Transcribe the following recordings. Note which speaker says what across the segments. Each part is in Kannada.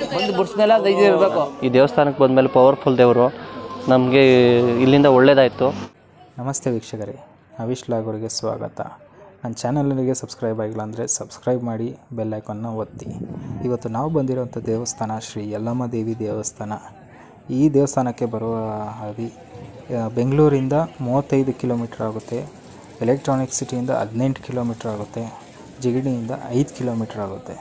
Speaker 1: ಬಂದು ಬಿಡ್ಸ್ಮೇಲೆ ಅದು ಇದು ಇರಬೇಕು
Speaker 2: ಈ ದೇವಸ್ಥಾನಕ್ಕೆ ಬಂದಮೇಲೆ ಪವರ್ಫುಲ್ ದೇವರು ನಮಗೆ ಇಲ್ಲಿಂದ ಒಳ್ಳೇದಾಯಿತು
Speaker 3: ನಮಸ್ತೆ ವೀಕ್ಷಕರೇ ಅವಿಶ್ ಲಾಗೋರಿಗೆ ಸ್ವಾಗತ ನನ್ನ ಚಾನಲ್ಗೆ ಸಬ್ಸ್ಕ್ರೈಬ್ ಆಗಿಲ್ಲ ಅಂದರೆ ಸಬ್ಸ್ಕ್ರೈಬ್ ಮಾಡಿ ಬೆಲ್ ಐಕಾನ್ನ ಒತ್ತಿ ಇವತ್ತು ನಾವು ಬಂದಿರೋಂಥ ದೇವಸ್ಥಾನ ಶ್ರೀ ಯಲ್ಲಮ್ಮ ದೇವಿ ದೇವಸ್ಥಾನ ಈ ದೇವಸ್ಥಾನಕ್ಕೆ ಬರುವ ಹಾದಿ ಆ, ಬೆಂಗಳೂರಿಂದ ಮೂವತ್ತೈದು ಕಿಲೋಮೀಟ್ರ್ ಆಗುತ್ತೆ ಎಲೆಕ್ಟ್ರಾನಿಕ್ ಸಿಟಿಯಿಂದ ಹದಿನೆಂಟು ಕಿಲೋಮೀಟ್ರ್ ಆಗುತ್ತೆ ಜಿಗಣಿಯಿಂದ ಐದು ಕಿಲೋಮೀಟ್ರ್ ಆಗುತ್ತೆ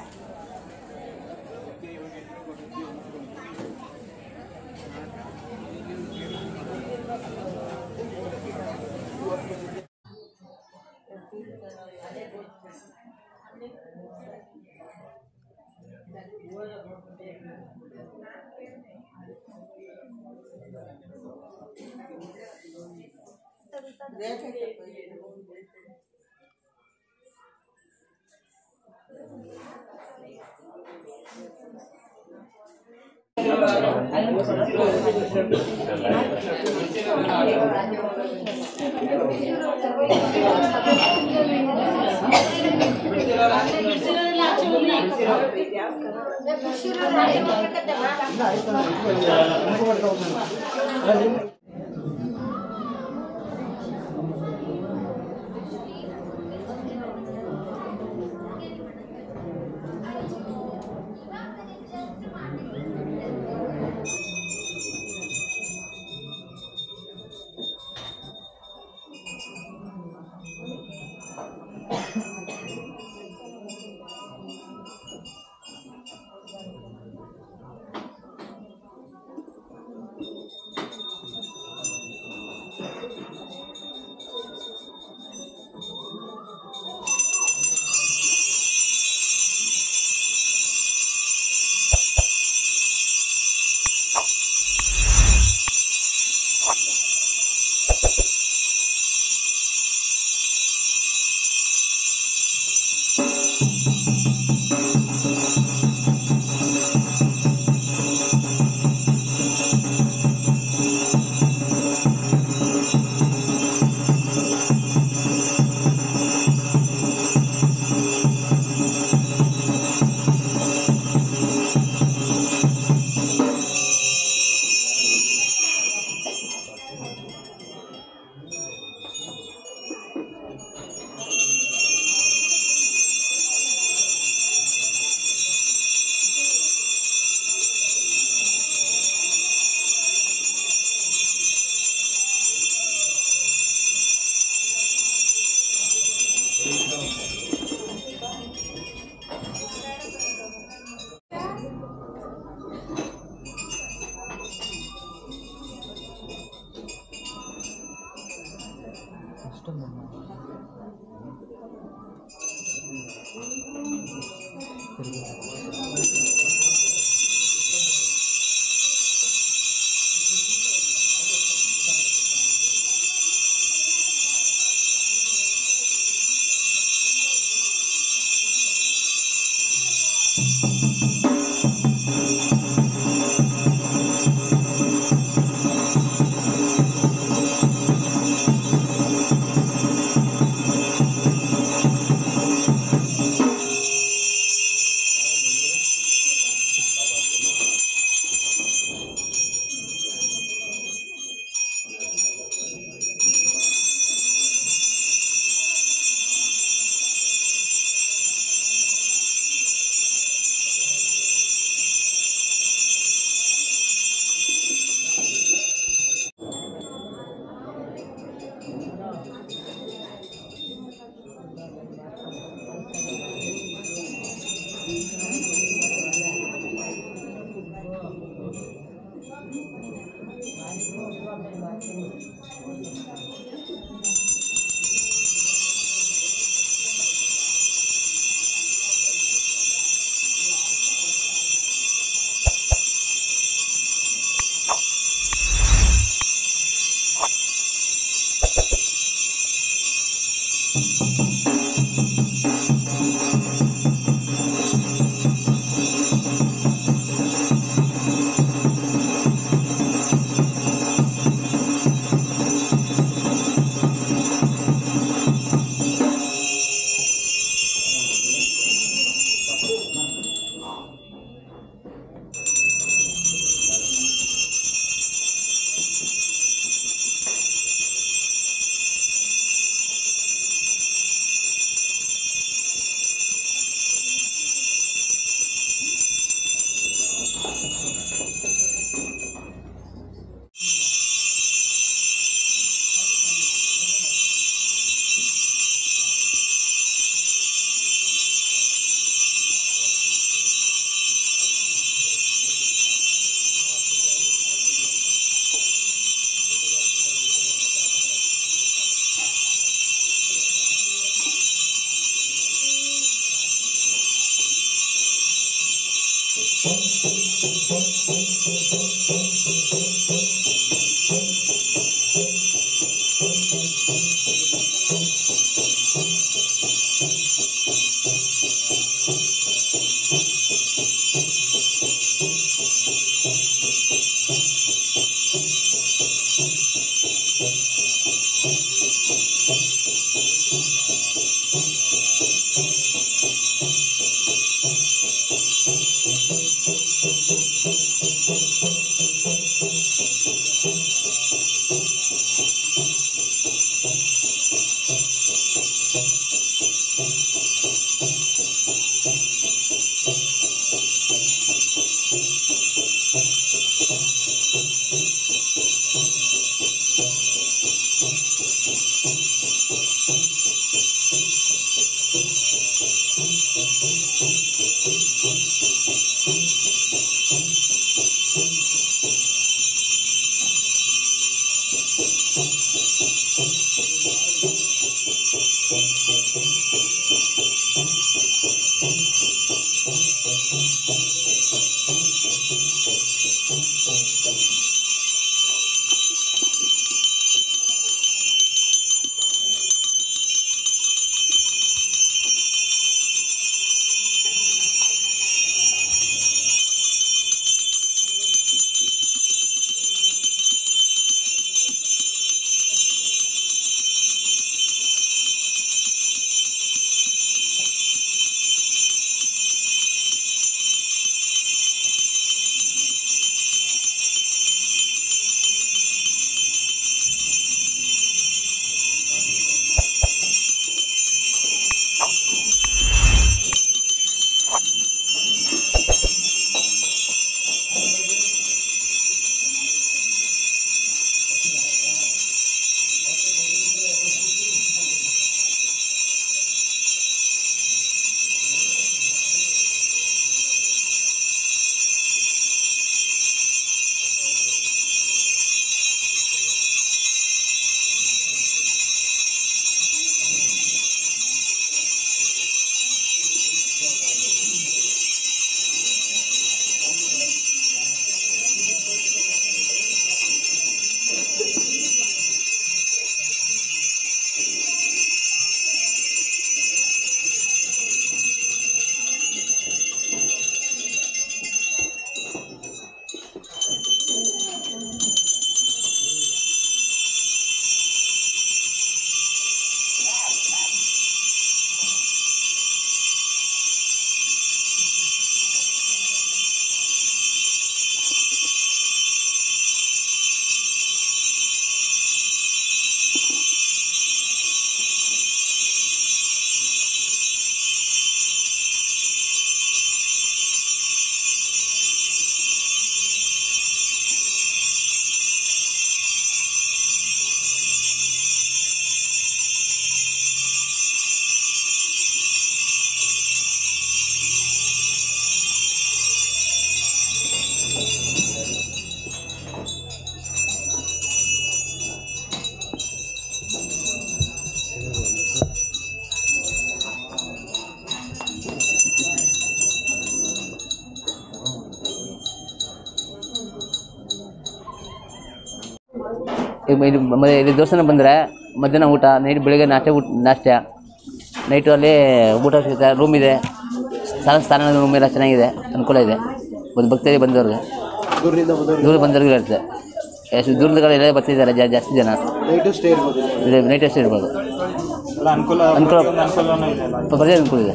Speaker 1: ಈಗ ಇದು ಮ- ಇಲ್ಲಿ ದೇವಸ್ಥಾನ ಬಂದರೆ ಮಧ್ಯಾಹ್ನ ಊಟ ನೈಟ್ ಬೆಳಿಗ್ಗೆ ನಾಷ್ಟೆ ಊಟ ನಾಷ್ಟೆ ನೈಟು ಅಲ್ಲಿ ಊಟ ಸಿಗುತ್ತೆ ರೂಮ್ ಇದೆ ಸ್ನಾನ ಸ್ನಾನ ರೂಮ್ ಎಲ್ಲ ಚೆನ್ನಾಗಿದೆ ಅನುಕೂಲ ಇದೆ ಒಂದು ಭಕ್ತರಿಗೆ ಬಂದವ್ರಿಗೆ
Speaker 4: ದೂರದಿಂದ ಬಂದವರು
Speaker 1: ದೂರ ಬಂದವ್ರಿಗೆ ಇರುತ್ತೆ ಎಷ್ಟು ದೂರದ ಕಡೆ ಎಲ್ಲ ಬರ್ತಿದ್ದಾರೆ ಜಾ- ಜಾಸ್ತಿ ಜನ
Speaker 4: ನೈಟು ಸ್ಟೇ ಇರ್ಬೋದು ಇಲ್ಲಿ.
Speaker 1: ನೈಟ್ ಅಷ್ಟೇ ಇರ್ಬೋದು
Speaker 4: ಎಲ್ಲ ಅನುಕೂಲ
Speaker 1: ಅನುಕೂಲ
Speaker 4: ಅನುಕೂಲನೂ ಇದೆ ಅಲ್ಲ
Speaker 1: ಪ್ರತಿಯೊಂದು ಅನುಕೂಲ ಇದೆ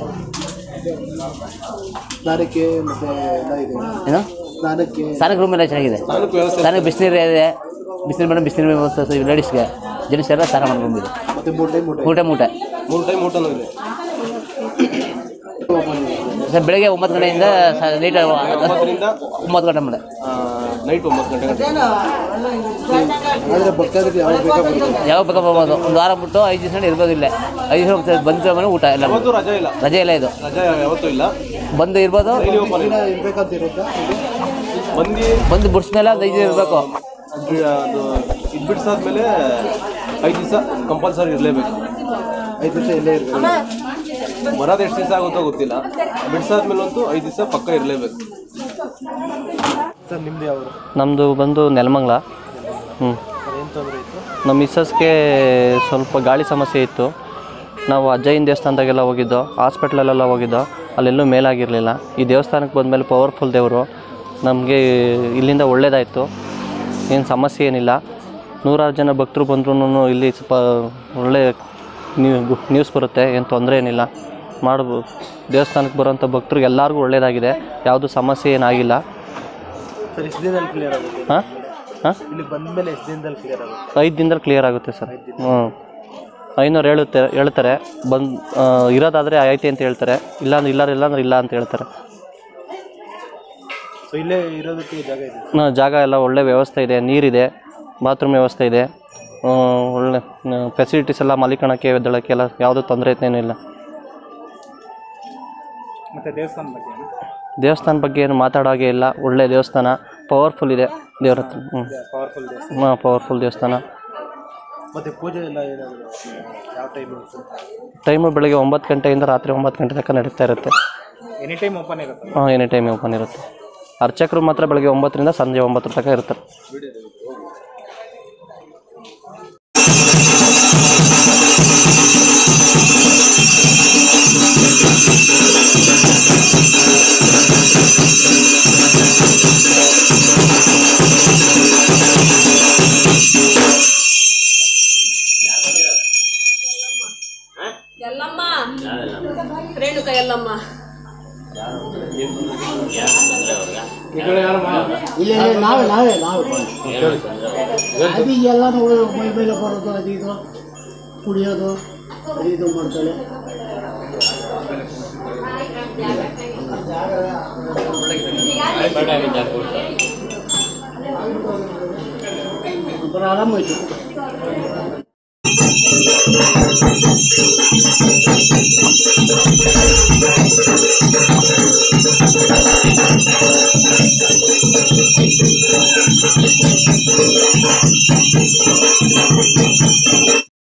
Speaker 4: ಸ್ನಾನಕ್ಕೆ ಮತ್ತೆ ಎಲ್ಲ ಇದೆ
Speaker 1: ಏನು
Speaker 4: ಸ್ನಾನಕ್ಕೆ
Speaker 1: ಸ್ನಾನಕ್ಕೆ ರೂಮ್ ಎಲ್ಲ ಚೆನ್ನಾಗಿದೆ
Speaker 4: ಸ್ನಾನಕ್ಕೆ ವ್ಯವಸ್ಥೆ
Speaker 1: ಸ್ನಾನಕ್ಕೆ ಬಿಸಿನೀರು ಇದೆ ಬಿಸಿನೀರು ಮೇಡಮ್ ಬಿಸಿನೀರು ವ್ಯವಸ್ಥೆ ಲೇಡೀಸ್ಗೆ ಜೆಂಟ್ಸ್ ಎಲ್ಲ ಸ್ನಾನ ಮಾಡ್ಕೊಂಡಿದೆ
Speaker 4: ಮತ್ತೆ ಮೂರು ಟೈಮ್ ಊಟ
Speaker 1: ಊಟ ಮೂಟ
Speaker 4: ಮೂರು ಟೈಮ್ ಊಟನೂ ಇದೆ
Speaker 1: ಸರ್ ಬೆಳಗ್ಗೆ ಒಂಬತ್ತು ಗಂಟೆಯಿಂದ ನೈಟ್
Speaker 4: ಒಂಬತ್ತರಿಂದ
Speaker 1: ಒಂಬತ್ತು ಗಂಟೆ ಮೇಲೆ
Speaker 4: ನೈಟ್ ಒಂಬತ್ತು ಗಂಟೆ ಗಂಟೆ ಆದರೆ ಭಕ್ತಾದಿಗಳು ಯಾವಾಗ ಬೇಕಾ ಬರ್ಬೋದು
Speaker 1: ಯಾವಾಗ ಬೇಕಾ ಬರ್ಬೋದು ಒಂದು ವಾರ ಬಿಟ್ಟು ಐದು ದಿವಸ ಇರ್ಬೋದು ಇಲ್ಲೇ ಐದು ದಿವಸ ಬಂದ ಮೇಲೆ ಊಟ ಎಲ್ಲ
Speaker 4: ಯಾವತ್ತೂ ರಜೆ ಇಲ್ಲ
Speaker 1: ರಜೆ ಇಲ್ಲ ಇದು
Speaker 4: ರಜೆ ಯಾವತ್ತೂ ಇಲ್ಲ
Speaker 1: ಬಂದು ಇರ್ಬೋದು
Speaker 4: ಡೈಲಿ ಓಪನ್ ಇರ್ಬೇಕಂತ ಇರುತ್ತಾ ಬಂದು
Speaker 1: ಬಂದು ಬುಡ್ಸ್ ಮೇಲೆ ಒಂದು ಐದು ದಿನ ಇರಬೇಕು
Speaker 4: ಬಿ- ಅದು ಇದು ಬಿಡಿಸಾದ್ಮೇಲೆ ಐದು ದಿವಸ ಕಂಪಲ್ಸರಿ ಇರಲೇಬೇಕು ಐದು ದಿವಸ ಇಲ್ಲೇ ಇರಬೇಕು ಬರೋದು ಎಷ್ಟು ದಿವಸ ಆಗುತ್ತೋ ಗೊತ್ತಿಲ್ಲ ಬಿಡಿಸಾದ್ಮೇಲೆ ಅಂತೂ ಐದು ದಿವಸ ಪಕ್ಕ ಇರಲೇಬೇಕು ಸರ್ ನಿಮ್ದು ಯಾವ
Speaker 2: ನಮ್ಮದು ಬಂದು ನೆಲಮಂಗ್ಲ ಹ್ಞೂ
Speaker 4: ಸರ್ ಏನು ತೊಂದರೆ ಇತ್ತು
Speaker 2: ನಮ್ಮ ಮಿಸ್ಸಸ್ಗೆ ಸ್ವಲ್ಪ ಗಾಳಿ ಸಮಸ್ಯೆ ಇತ್ತು ನಾವು ಅಜ್ಜಯ್ಯನ ದೇವಸ್ಥಾನದಾಗೆಲ್ಲ ಹೋಗಿದ್ದೋ ಹಾಸ್ಪಿಟ್ಲಲ್ಲೆಲ್ಲ ಹೋಗಿದ್ದೋ ಅಲ್ಲೆಲ್ಲೂ ಮೇಲಾಗಿರಲಿಲ್ಲ ಈ ದೇವಸ್ಥಾನಕ್ಕೆ ಬಂದಮೇಲೆ ಪವರ್ಫುಲ್ ದೇವರು ನಮಗೆ ಇಲ್ಲಿಂದ ಒಳ್ಳೇದಾಯಿತು ಏನು ಸಮಸ್ಯೆ ಏನಿಲ್ಲ ನೂರಾರು ಜನ ಭಕ್ತರು ಬಂದ್ರೂ ಇಲ್ಲಿ ಸ್ವಲ್ಪ ಒಳ್ಳೆ ನ್ಯೂ- ನ್ಯೂಸ್ ಬರುತ್ತೆ ಏನು ತೊಂದರೆ ಏನಿಲ್ಲ ಮಾಡ್ಬೋದು ದೇವಸ್ಥಾನಕ್ಕೆ ಬರೋಂಥ ಭಕ್ತರಿಗೆ ಎಲ್ಲರಿಗೂ ಒಳ್ಳೆಯದಾಗಿದೆ ಯಾವುದೂ ಸಮಸ್ಯೆ ಏನಾಗಿಲ್ಲ
Speaker 4: ಸರ್ ಎಷ್ಟು ದಿನದಲ್ಲಿ ಕ್ಲಿಯರ್ ಆಗುತ್ತೆ
Speaker 2: ಹಾಂ ಹಾಂ
Speaker 4: ಇಲ್ಲಿ ಬಂದ ಮೇಲೆ ಎಷ್ಟು ದಿನದಲ್ಲಿ ಕ್ಲಿಯರ್ ಆಗುತ್ತೆ
Speaker 2: ಐದು ದಿನದಲ್ಲಿ ಕ್ಲಿಯರ್ ಆಗುತ್ತೆ ಸರ್ ಹ್ಞೂ ಐನೂರು ಹೇಳುತ್ತೆ ಹೇಳ್ತಾರೆ ಬಂದು ಇರೋದಾದರೆ ಐತಿ ಅಂತ ಹೇಳ್ತಾರೆ ಇಲ್ಲಾಂದ್ರೆ ಇಲ್ಲ ಇಲ್ಲ ಅಂದ್ರೆ ಇಲ್ಲ ಅಂತ ಹೇಳ್ತಾರೆ
Speaker 4: ಸೊ ಇಲ್ಲೇ ಇರೋದಕ್ಕೆ ಜಾಗ ಇದೆ
Speaker 2: ನ- ಜಾಗ ಎಲ್ಲ ಒಳ್ಳೆ ವ್ಯವಸ್ಥೆ ಇದೆ ನೀರಿದೆ ಬಾತ್ರೂಮ್ ವ್ಯವಸ್ಥೆ ಇದೆ ಆ, ಒಳ್ಳೆ ಫೆಸಿಲಿಟೀಸ್ ಎಲ್ಲ ಮಲಿಕಣಕ್ಕೆ ಎದ್ದಳಕ್ಕೆ ಎಲ್ಲ ಯಾವುದೂ ತೊಂದರೆ ಐತೇನೂ ಇಲ್ಲ
Speaker 4: ಮತ್ತು ದೇವಸ್ಥಾನ ಬಗ್ಗೆ
Speaker 2: ದೇವಸ್ಥಾನ ಬಗ್ಗೆ ಏನು ಮಾತಾಡೋ ಹಾಗೆ ಇಲ್ಲ ಒಳ್ಳೆ ದೇವಸ್ಥಾನ ಪವರ್ಫುಲ್ ಇದೆ ದೇವ್ರ ಹತ್ರ ಹ್ಞೂ
Speaker 4: ಪವರ್ಫುಲ್ ದೇವಸ್ಥಾನ
Speaker 2: ಹಾಂ ಪವರ್ಫುಲ್ ದೇವಸ್ಥಾನ
Speaker 4: ಮತ್ತು ಪೂಜೆ ಎಲ್ಲ ಏನಾದರೂ ಯಾವ ಟೈಮ್
Speaker 2: ಟೈಮು ಬೆಳಗ್ಗೆ ಒಂಬತ್ತು ಗಂಟೆಯಿಂದ ರಾತ್ರಿ ಒಂಬತ್ತು ಗಂಟೆ ತನಕ ನಡೀತಾ ಇರುತ್ತೆ
Speaker 4: ಎನಿ ಟೈಮ್ ಓಪನ್ ಇರುತ್ತೆ
Speaker 2: ಹಾಂ ಎನಿ ಟೈಮ್ ಓಪನ್ ಇರುತ್ತೆ ಅರ್ಚಕರು ಮಾತ್ರ ಬೆಳಗ್ಗೆ ಒಂಬತ್ತರಿಂದ ಸಂಜೆ ಒಂಬತ್ತರ ತನಕ ಇರ್ತಾರೆ
Speaker 5: ಎಲ್ಲಮ್ಮ ರೇಣುಕ ಎಲ್ಲಮ್ಮ
Speaker 6: ಇಲ್ಲ ಇಲ್ಲ, ನಾವೇ ನಾವೇ ನಾವೇ ಅದು ಎಲ್ಲ ಮೈ ಮೇಲೆ ಬರೋದು ಅದು ಇದು ಕುಡಿಯೋದು ಅದು ಇದು ಮಾಡ್ತಾಳೆ ಒಂಥರ ಆರಾಮಾಯ್ತು